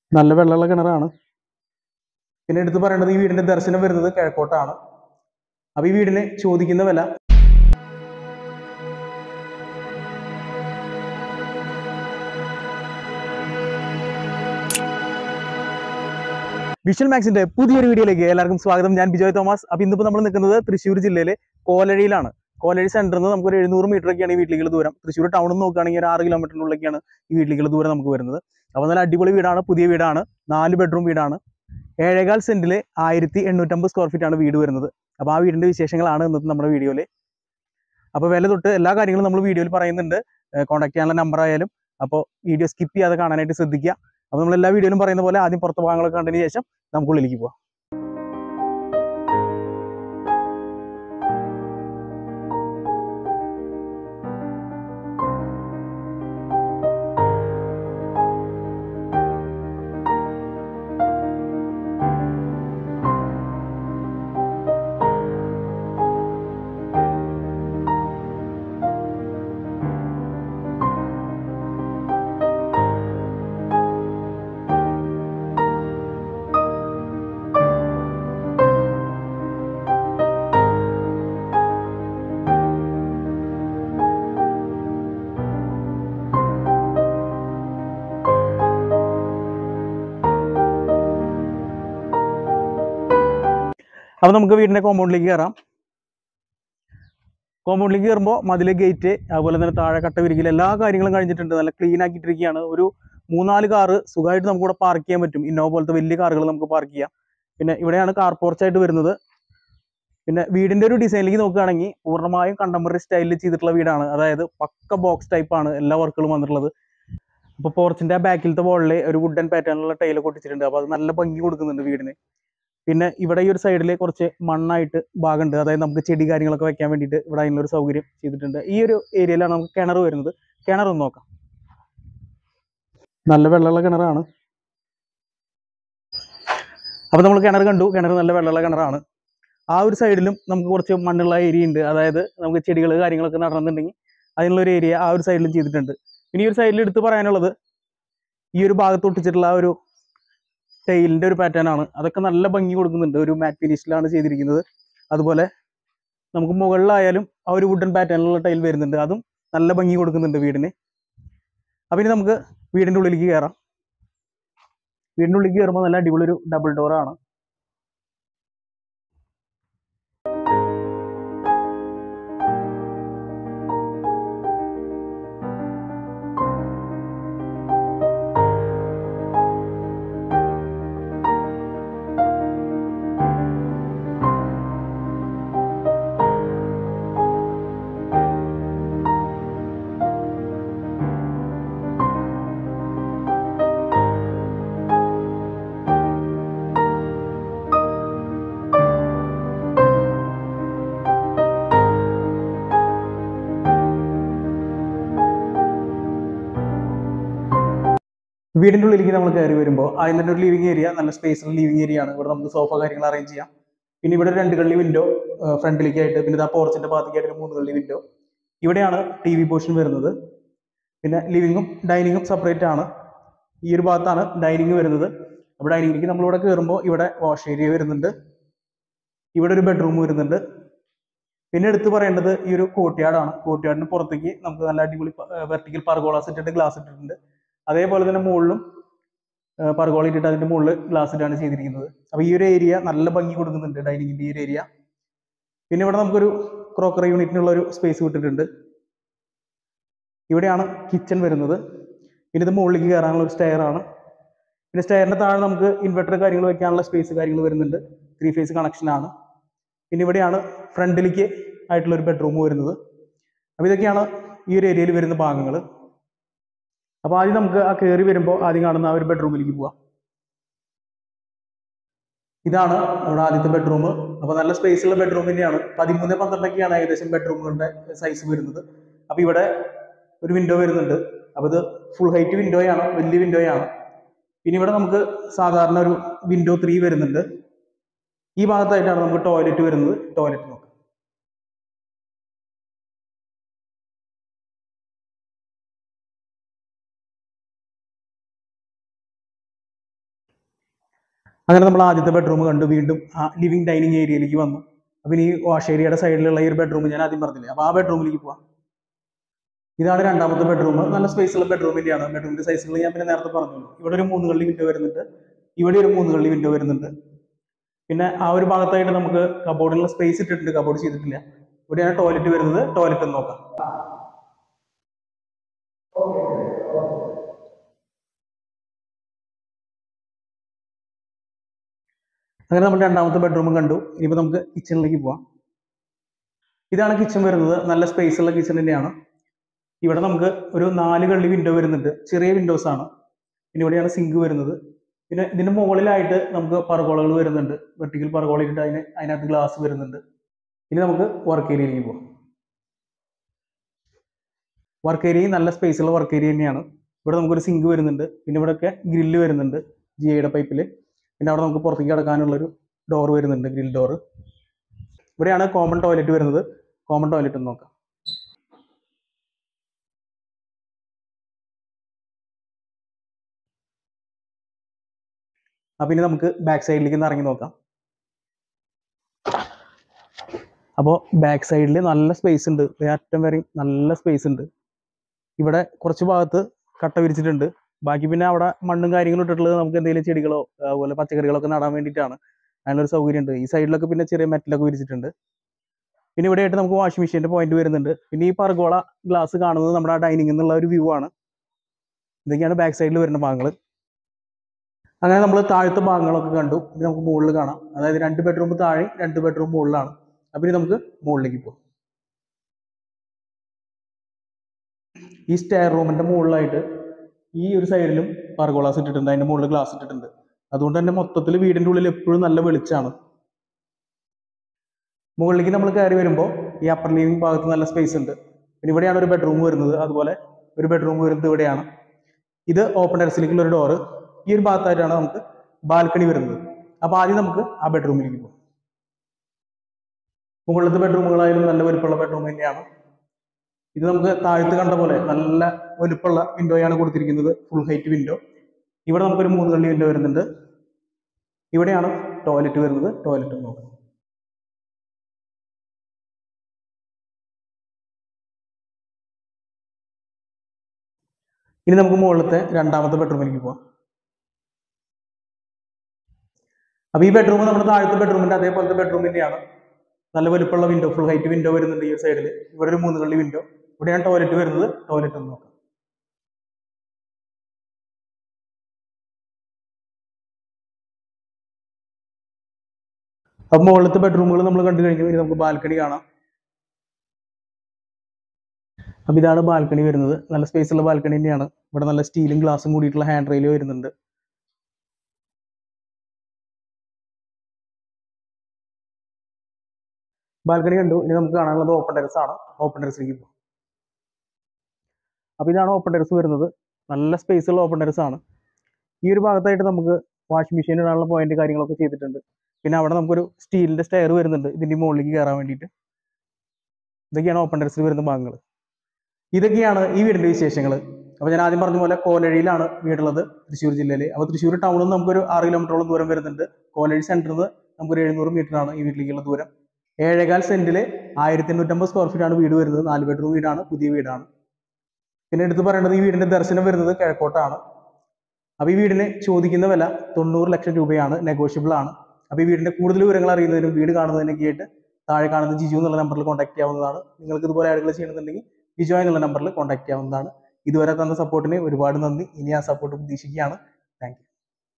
നല്ല വെള്ളമുള്ള കിണറാണ് പിന്നെ എടുത്തു പറയേണ്ടത് ഈ വീടിന്റെ ദർശനം വരുന്നത് കിഴക്കോട്ടാണ് അപ്പൊ ഈ വീടിന് ചോദിക്കുന്ന വില വിഷ്വൽ മാക്സിന്റെ പുതിയൊരു വീഡിയോയിലേക്ക് എല്ലാവർക്കും സ്വാഗതം ഞാൻ ബിജോയ് തോമസ് അപ്പൊ ഇന്നിപ്പോ നമ്മൾ നിൽക്കുന്നത് തൃശ്ശൂർ ജില്ലയിലെ കോലഴിയിലാണ് കോലഴി സെന്ററിൽ നിന്ന് നമുക്ക് ഒരു എഴുന്നൂറ് മീറ്റർ ഒക്കെയാണ് ഈ വീട്ടിലേക്കുള്ള ദൂരം തൃശ്ശൂർ ടൗണിൽ നിന്ന് നോക്കുകയാണെങ്കിൽ ഒരു ആറ് കിലോമീറ്ററിനുള്ളിലേക്കാണ് ഈ വീട്ടിലേക്കുള്ള ദൂരം നമുക്ക് വരുന്നത് അപ്പോൾ നല്ല അടിപൊളി വീടാണ് പുതിയ വീടാണ് നാല് ബെഡ്റൂം വീടാണ് ഏഴേകാൽ സെന്റിൽ ആയിരത്തി എണ്ണൂറ്റമ്പത് സ്ക്വയർ ഫീറ്റ് ആണ് വീട് വരുന്നത് അപ്പോൾ ആ വീടിന്റെ വിശേഷങ്ങളാണ് ഇന്നത്തെ നമ്മുടെ വീഡിയോയിൽ അപ്പോൾ വില തൊട്ട് എല്ലാ കാര്യങ്ങളും നമ്മൾ വീഡിയോയിൽ പറയുന്നുണ്ട് കോൺടാക്ട് ചെയ്യാനുള്ള നമ്പർ ആയാലും അപ്പോൾ വീഡിയോ സ്കിപ്പ് ചെയ്യാതെ കാണാനായിട്ട് ശ്രദ്ധിക്കുക അപ്പോൾ നമ്മൾ എല്ലാ വീഡിയോയിലും പറയുന്ന പോലെ ആദ്യം പുറത്ത് ഭാഗങ്ങളൊക്കെ കണ്ടതിന് ശേഷം നമുക്ക് ഉള്ളിലേക്ക് പോവാം അപ്പോൾ നമുക്ക് വീടിന്റെ കോമ്പൗണ്ടിലേക്ക് കയറാം കോമ്പൗണ്ടിലേക്ക് കയറുമ്പോൾ മതിലെ ഗേറ്റ് അതുപോലെ തന്നെ താഴെ കട്ട വിരിക്കൽ എല്ലാ കാര്യങ്ങളും കഴിഞ്ഞിട്ടുണ്ട് നല്ല ക്ലീൻ ആക്കിയിട്ടിരിക്കുകയാണ് ഒരു മൂന്നാല് കാറ് സുഖമായിട്ട് നമുക്ക് ഇവിടെ പാർക്ക് ചെയ്യാൻ പറ്റും ഇന്നോവ പോലത്തെ വലിയ കാറുകൾ നമുക്ക് പാർക്ക് ചെയ്യാം പിന്നെ ഇവിടെയാണ് കാർ പോർച്ചായിട്ട് വരുന്നത് പിന്നെ വീടിന്റെ ഒരു ഡിസൈനിലേക്ക് നോക്കുകയാണെങ്കിൽ പൂർണ്ണമായും കണ്ടംപററി സ്റ്റൈലിൽ ചെയ്തിട്ടുള്ള വീടാണ് അതായത് പക്ക ബോക്സ് ടൈപ്പ് ആണ് എല്ലാ വർക്കുകളും വന്നിട്ടുള്ളത് അപ്പോൾ പോർച്ചിന്റെ ആ ബാക്കിലത്തെ വോളിൽ ഒരു വുഡൻ പാറ്റേണിലുള്ള ടൈലൊക്കെ ഒട്ടിച്ചിട്ടുണ്ട് അപ്പോൾ അത് നല്ല ഭംഗി കൊടുക്കുന്നുണ്ട് വീടിന് പിന്നെ ഇവിടെ ഈ ഒരു സൈഡിൽ കുറച്ച് മണ്ണായിട്ട് ഭാഗമുണ്ട് അതായത് നമുക്ക് ചെടി കാര്യങ്ങളൊക്കെ വെക്കാൻ വേണ്ടിയിട്ട് ഇവിടെ അതിനുള്ളൊരു സൗകര്യം ചെയ്തിട്ടുണ്ട് ഈ ഒരു ഏരിയയിലാണ് നമുക്ക് കിണർ വരുന്നത് കിണർ ഒന്ന് നോക്കാം നല്ല വെള്ളമുള്ള കിണറാണ് അപ്പോൾ നമ്മൾ കിണർ കണ്ടു കിണർ നല്ല വെള്ളമുള്ള കിണറാണ് ആ ഒരു സൈഡിലും നമുക്ക് കുറച്ച് മണ്ണുള്ള ഏരിയ ഉണ്ട് അതായത് നമുക്ക് ചെടികൾ കാര്യങ്ങളൊക്കെ നടണമെന്നുണ്ടെങ്കിൽ അതിനുള്ള ഒരു ഏരിയ ആ ഒരു സൈഡിലും ചെയ്തിട്ടുണ്ട് ഇനി ഈ ഒരു സൈഡിൽ എടുത്ത് പറയാനുള്ളത് ഈ ഒരു ഭാഗത്ത് ഒട്ടിച്ചിട്ടുള്ള ആ ഒരു ടൈലിന്റെ ഒരു പാറ്റേൺ ആണ് അതൊക്കെ നല്ല ഭംഗി കൊടുക്കുന്നുണ്ട് ഒരു മാറ്റ് ഫിനിഷിലാണ് ചെയ്തിരിക്കുന്നത് അതുപോലെ നമുക്ക് മുകളിലായാലും ആ ഒരു വുഡൻ പാറ്റേണിലുള്ള ടൈൽ വരുന്നുണ്ട് അതും നല്ല ഭംഗി കൊടുക്കുന്നുണ്ട് വീടിന് അപ്പം ഇനി നമുക്ക് വീടിൻ്റെ ഉള്ളിലേക്ക് കയറാം വീടിൻ്റെ ഉള്ളിലേക്ക് കയറുമ്പോൾ നല്ല അടിപൊളി ഒരു ഡബിൾ ഡോർ ആണ് വീടിൻ്റെ ഉള്ളിലേക്ക് നമ്മൾ കയറി വരുമ്പോൾ ആദ്യം തന്നെ ഒരു ലിവിങ് ഏരിയ നല്ല സ്പേസുള്ള ലിവിങ് ഏരിയ ആണ് ഇവിടെ നമുക്ക് സോഫ കാര്യങ്ങൾ അറേഞ്ച് ചെയ്യാം പിന്നെ ഇവിടെ ഒരു രണ്ട് കള്ളി വിൻഡോ ഫ്രണ്ടിലേക്കായിട്ട് പിന്നെ ആ പോർച്ചിന്റെ ഭാഗത്തേക്കായിട്ട് ഒരു മൂന്ന് കള്ളി വിൻഡോ ഇവിടെയാണ് ടി വി പോർഷൻ വരുന്നത് പിന്നെ ലിവിങ്ങും ഡൈനിങ്ങും സെപ്പറേറ്റ് ആണ് ഈ ഒരു ഭാഗത്താണ് ഡൈനിങ് വരുന്നത് അപ്പോൾ ഡൈനിങ്ങിലേക്ക് നമ്മളിവിടെ കയറുമ്പോൾ ഇവിടെ വാഷ് ഏരിയ വരുന്നുണ്ട് ഇവിടെ ഒരു ബെഡ്റൂം വരുന്നുണ്ട് പിന്നെ എടുത്തു പറയേണ്ടത് ഈ ഒരു കോർട്ട്യാർഡാണ് കോർട്ട്യാർഡിന് പുറത്തേക്ക് നമുക്ക് നല്ല അടിപൊളി വെർട്ടിക്കൽ പർഗോളാസ് ഇട്ടിട്ട് ഗ്ലാസ് ഇട്ടിട്ടുണ്ട് അതേപോലെ തന്നെ മുകളിലും പർഗോള ഇട്ടിട്ട് അതിന്റെ മുകളിൽ ഗ്ലാസ് ഇട്ടാണ് ചെയ്തിരിക്കുന്നത് അപ്പോൾ ഈ ഒരു ഏരിയ നല്ല ഭംഗി കൊടുക്കുന്നുണ്ട് ഡൈനിങ്ങിന്റെ ഈ ഒരു ഏരിയ പിന്നെ ഇവിടെ നമുക്കൊരു ക്രോക്കറി യൂണിറ്റിനുള്ള ഒരു സ്പേസ് വിട്ടിട്ടുണ്ട് ഇവിടെയാണ് കിച്ചൺ വരുന്നത് പിന്നെ ഇത് മുകളിലേക്ക് കയറാനുള്ള ഒരു സ്റ്റെയർ ആണ് പിന്നെ സ്റ്റെയറിന്റെ താഴെ നമുക്ക് ഇൻവെർട്ടർ കാര്യങ്ങൾ വെക്കാനുള്ള സ്പേസ് കാര്യങ്ങൾ വരുന്നുണ്ട് ത്രീ ഫേസ് കണക്ഷൻ ആണ് പിന്നെ ഇവിടെയാണ് ഫ്രണ്ടിലേക്ക് ആയിട്ടുള്ള ഒരു ബെഡ്റൂം വരുന്നത് അപ്പോൾ ഇതൊക്കെയാണ് ഈ ഒരു ഏരിയയിൽ വരുന്ന ഭാഗങ്ങൾ അപ്പോൾ ആദ്യം നമുക്ക് ആ കയറി വരുമ്പോൾ ആദ്യം കാണുന്ന ആ ഒരു ബെഡ്റൂമിലേക്ക് പോവാം ഇതാണ് നമ്മുടെ ആദ്യത്തെ ബെഡ്റൂം അപ്പോൾ നല്ല സ്പേസ് ഉള്ള ബെഡ്റൂം തന്നെയാണ് പതിമൂന്ന് പന്ത്രണ്ടൊക്കെയാണ് ഏകദേശം ബെഡ്റൂമുകളുടെ സൈസ് വരുന്നത് അപ്പോൾ ഇവിടെ ഒരു വിൻഡോ വരുന്നുണ്ട് അപ്പോൾ ഇത് ഫുൾ ഹൈറ്റ് വിൻഡോയാണ് വലിയ വിൻഡോയാണ് പിന്നെ ഇവിടെ നമുക്ക് സാധാരണ ഒരു വിൻഡോ ത്രീ വരുന്നുണ്ട് ഈ ഭാഗത്തായിട്ടാണ് നമുക്ക് ടോയ്ലറ്റ് വരുന്നത് ടോയ്ലറ്റ് നോക്കാം അങ്ങനെ നമ്മൾ ആദ്യത്തെ ബെഡ്റൂം കണ്ടു വീണ്ടും ആ ലിവിങ് ഡൈനിങ് ഏരിയയിലേക്ക് വന്നു അപ്പം ഇനി വാഷ് ഏരിയയുടെ സൈഡിലുള്ള ഈ ഒരു ബെഡ്റൂം ഞാൻ ആദ്യം പറഞ്ഞില്ലേ അപ്പോൾ ആ ബെഡ്റൂമിലേക്ക് പോവാം ഇതാണ് രണ്ടാമത്തെ ബെഡ്റൂം നല്ല സ്പേസ് ഉള്ള ബെഡ്റൂം തന്നെയാണ് ബെഡ്റൂമിന്റെ സൈസുകൾ ഞാൻ പിന്നെ നേരത്തെ പറഞ്ഞു ഇവിടെ ഒരു മൂന്ന് കള്ളി വിൻഡോ വരുന്നുണ്ട് ഇവിടെ ഒരു മൂന്ന് കള്ളി വിൻഡോ വരുന്നുണ്ട് പിന്നെ ആ ഒരു ഭാഗത്തായിട്ട് നമുക്ക് കബോർഡിനുള്ള സ്പേസ് ഇട്ടിട്ടുണ്ട് കബോർഡ് ചെയ്തിട്ടില്ല ഇവിടെയാണ് ടോയ്ലറ്റ് വരുന്നത് ടോയ്ലറ്റ് ഒന്ന് നോക്കാം അങ്ങനെ നമ്മൾ രണ്ടാമത്തെ ബെഡ്റൂം കണ്ടു ഇനിയിപ്പോൾ നമുക്ക് കിച്ചണിലേക്ക് പോവാം ഇതാണ് കിച്ചൺ വരുന്നത് നല്ല സ്പേസ് ഉള്ള കിച്ചൺ തന്നെയാണ് ഇവിടെ നമുക്ക് ഒരു നാല് കള്ളി വിൻഡോ വരുന്നുണ്ട് ചെറിയ വിൻഡോസ് ആണ് പിന്നെ ഇവിടെയാണ് സിങ്ക് വരുന്നത് പിന്നെ ഇതിന്റെ മുകളിലായിട്ട് നമുക്ക് പറകോളകൾ വരുന്നുണ്ട് വെർട്ടിക്കൽ പറകോള ഇട്ട് അതിന് അതിനകത്ത് ഗ്ലാസ് വരുന്നുണ്ട് ഇനി നമുക്ക് വർക്ക് ഏരിയയിലേക്ക് പോകാം വർക്ക് ഏരിയ നല്ല സ്പേസ് ഉള്ള വർക്ക് ഏരിയ തന്നെയാണ് ഇവിടെ നമുക്കൊരു സിങ്ക് വരുന്നുണ്ട് പിന്നെ ഇവിടെയൊക്കെ ഗ്രില്ല് വരുന്നുണ്ട് ജി ഐയുടെ പൈപ്പിൽ പിന്നെ അവിടെ നമുക്ക് പുറത്തേക്ക് കിടക്കാനുള്ളൊരു ഡോർ വരുന്നുണ്ട് ഗ്രിൽ ഡോർ ഇവിടെയാണ് കോമൺ ടോയ്ലറ്റ് വരുന്നത് കോമൺ ടോയ്ലറ്റ് ഒന്ന് നോക്കാം അപ്പം ഇനി നമുക്ക് ബാക്ക് സൈഡിലേക്ക് ഒന്ന് ഇറങ്ങി നോക്കാം അപ്പോൾ ബാക്ക് സൈഡിൽ നല്ല സ്പേസ് ഉണ്ട് ദേ അറ്റം വരെയും നല്ല സ്പേസ് ഉണ്ട് ഇവിടെ കുറച്ച് ഭാഗത്ത് കട്ട വിരിച്ചിട്ടുണ്ട് ബാക്കി പിന്നെ അവിടെ മണ്ണും കാര്യങ്ങളും ഇട്ടിട്ടുള്ളത് നമുക്ക് എന്തെങ്കിലും ചെടികളോ അതുപോലെ പച്ചക്കറികളൊക്കെ നടാൻ വേണ്ടിയിട്ടാണ് അതിനൊരു സൗകര്യം ഉണ്ട് ഈ സൈഡിലൊക്കെ പിന്നെ ചെറിയ മെറ്റലൊക്കെ വിരിച്ചിട്ടുണ്ട് പിന്നെ ഇവിടെ ആയിട്ട് നമുക്ക് വാഷിംഗ് മെഷീൻ്റെ പോയിന്റ് വരുന്നുണ്ട് പിന്നെ ഈ പർഗോള ഗ്ലാസ് കാണുന്നത് നമ്മുടെ ആ ഡൈനിങ് എന്നുള്ള ഒരു വ്യൂ ആണ് ഇതൊക്കെയാണ് ബാക്ക് സൈഡിൽ വരുന്ന ഭാഗങ്ങൾ അങ്ങനെ നമ്മൾ താഴത്തെ ഭാഗങ്ങളൊക്കെ കണ്ടു ഇനി നമുക്ക് മുകളിൽ കാണാം അതായത് രണ്ട് ബെഡ്റൂം താഴെ രണ്ട് ബെഡ്റൂം മുകളിലാണ് അപ്പൊ ഇനി നമുക്ക് മുകളിലേക്ക് പോകാം ഈ സ്റ്റെയർ റൂമിന്റെ മുകളിലായിട്ട് ഈ ഒരു സൈഡിലും പർഗോളാസ് ഇട്ടിട്ടുണ്ട് അതിന്റെ മുകളിൽ ഗ്ലാസ് ഇട്ടിട്ടുണ്ട് അതുകൊണ്ട് തന്നെ മൊത്തത്തിൽ വീടിന്റെ ഉള്ളിൽ എപ്പോഴും നല്ല വെളിച്ചാണ് മുകളിലേക്ക് നമ്മൾ കയറി വരുമ്പോൾ ഈ അപ്പർ ലിവിംഗ് ഭാഗത്ത് നല്ല സ്പേസ് ഉണ്ട് പിന്നെ ഇവിടെയാണ് ഒരു ബെഡ്റൂം വരുന്നത് അതുപോലെ ഒരു ബെഡ്റൂം വരുന്നത് ഇവിടെയാണ് ഇത് ഓപ്പൺ ടെറസിലേക്കുള്ള ഒരു ഡോറ് ഈ ഒരു ഭാഗത്തായിട്ടാണ് നമുക്ക് ബാൽക്കണി വരുന്നത് അപ്പൊ ആദ്യം നമുക്ക് ആ ബെഡ്റൂമിലേക്ക് പോകാം മുകളിലത്തെ ബെഡ്റൂമുകളായാലും നല്ല വലുപ്പമുള്ള ബെഡ്റൂം തന്നെയാണ് ഇത് നമുക്ക് താഴത്ത് കണ്ട പോലെ നല്ല വലുപ്പമുള്ള വിൻഡോയാണ് കൊടുത്തിരിക്കുന്നത് ഫുൾ ഹൈറ്റ് വിൻഡോ ഇവിടെ നമുക്കൊരു മൂന്ന് കള്ളി വിൻഡോ വരുന്നുണ്ട് ഇവിടെയാണ് ടോയ്ലറ്റ് വരുന്നത് ടോയ്ലറ്റ് നോക്കാം ഇനി നമുക്ക് മുകളിലത്തെ രണ്ടാമത്തെ ബെഡ്റൂമിലേക്ക് പോവാം അപ്പൊ ഈ ബെഡ്റൂം നമ്മുടെ താഴത്തെ ബെഡ്റൂമിന്റെ അതേപോലത്തെ ബെഡ്റൂം തന്നെയാണ് നല്ല വലുപ്പമുള്ള വിൻഡോ ഫുൾ ഹൈറ്റ് വിൻഡോ വരുന്നുണ്ട് ഈ സൈഡിൽ ഇവിടെ ഒരു മൂന്ന് കള്ളി വിൻഡോ ഇവിടെയാണ് ടോയ്ലറ്റ് വരുന്നത് ടോയ്ലറ്റ് ഒന്ന് നോക്കാം അപ്പൊ മുകളിലത്തെ ബെഡ്റൂമുകൾ നമ്മൾ കണ്ടു കഴിഞ്ഞു ഇനി നമുക്ക് ബാൽക്കണി കാണാം അപ്പൊ ഇതാണ് ബാൽക്കണി വരുന്നത് നല്ല സ്പേസ് ഉള്ള ബാൽക്കണി തന്നെയാണ് ഇവിടെ നല്ല സ്റ്റീലും ഗ്ലാസും കൂടിയിട്ടുള്ള ഹാൻഡ് റെയിൽ വരുന്നുണ്ട് ബാൽക്കണി കണ്ടു ഇനി നമുക്ക് കാണാനുള്ളത് ഓപ്പൺ ടെറസ് ആണ് ഓപ്പൺ ടെറസിലേക്ക് പോകും അപ്പൊ ഇതാണ് ഓപ്പൺ ടെറസ് വരുന്നത് നല്ല സ്പേസ് ഉള്ള ഓപ്പൺ ടെറസ് ആണ് ഈ ഒരു ഭാഗത്തായിട്ട് നമുക്ക് വാഷിംഗ് മെഷീൻ ഇടാനുള്ള പോയിന്റ് കാര്യങ്ങളൊക്കെ ചെയ്തിട്ടുണ്ട് പിന്നെ അവിടെ നമുക്കൊരു സ്റ്റീലിന്റെ സ്റ്റെയർ വരുന്നുണ്ട് ഇതിന്റെ മുകളിലേക്ക് കയറാൻ വേണ്ടിയിട്ട് ഇതൊക്കെയാണ് ഓപ്പൺ ടെറസിൽ വരുന്ന ഭാഗങ്ങൾ ഇതൊക്കെയാണ് ഈ വീടിന്റെ വിശേഷങ്ങൾ അപ്പോൾ ഞാൻ ആദ്യം പറഞ്ഞ പോലെ കോലഴിയിലാണ് വീടുള്ളത് തൃശ്ശൂർ ജില്ലയിൽ അപ്പോൾ തൃശ്ശൂർ ടൗണിൽ നിന്ന് നമുക്കൊരു ആറ് കിലോമീറ്ററോളം ദൂരം വരുന്നുണ്ട് കോലഴി സെന്ററിൽ നിന്ന് നമുക്കൊരു എഴുന്നൂറ് മീറ്റർ ആണ് ഈ വീട്ടിലേക്കുള്ള ദൂരം ഏഴേകാൽ സെന്റിൽ ആയിരത്തി എണ്ണൂറ്റമ്പത് സ്ക്വയർ ഫീറ്റ് ആണ് വീട് വരുന്നത് നാല് ബെഡ്റൂം വീടാണ് പുതിയ വീടാണ് പിന്നെ എടുത്ത് പറയേണ്ടത് ഈ വീടിന്റെ ദർശനം വരുന്നത് കിഴക്കോട്ടാണ് അപ്പോൾ ഈ വീടിന് ചോദിക്കുന്ന വില തൊണ്ണൂറ് ലക്ഷം രൂപയാണ് നെഗോഷ്യബിൾ ആണ് അപ്പോൾ ഈ വീടിന്റെ കൂടുതൽ വിവരങ്ങൾ അറിയുന്നതിനും വീട് കാണുന്നതിനൊക്കെ ആയിട്ട് താഴെ കാണുന്ന ജിജു എന്നുള്ള നമ്പറിൽ കോൺടാക്ട് ചെയ്യാവുന്നതാണ് നിങ്ങൾക്ക് ഇതുപോലെ ആളുകൾ ചെയ്യണമെന്നുണ്ടെങ്കിൽ ജിജോ എന്നുള്ള നമ്പറിൽ കോൺടാക്ട് ചെയ്യാവുന്നതാണ് ഇതുവരെ തന്ന സപ്പോർട്ടിന് ഒരുപാട് നന്ദി ഇനി ആ സപ്പോർട്ട് പ്രതീക്ഷിക്കുകയാണ് താങ്ക്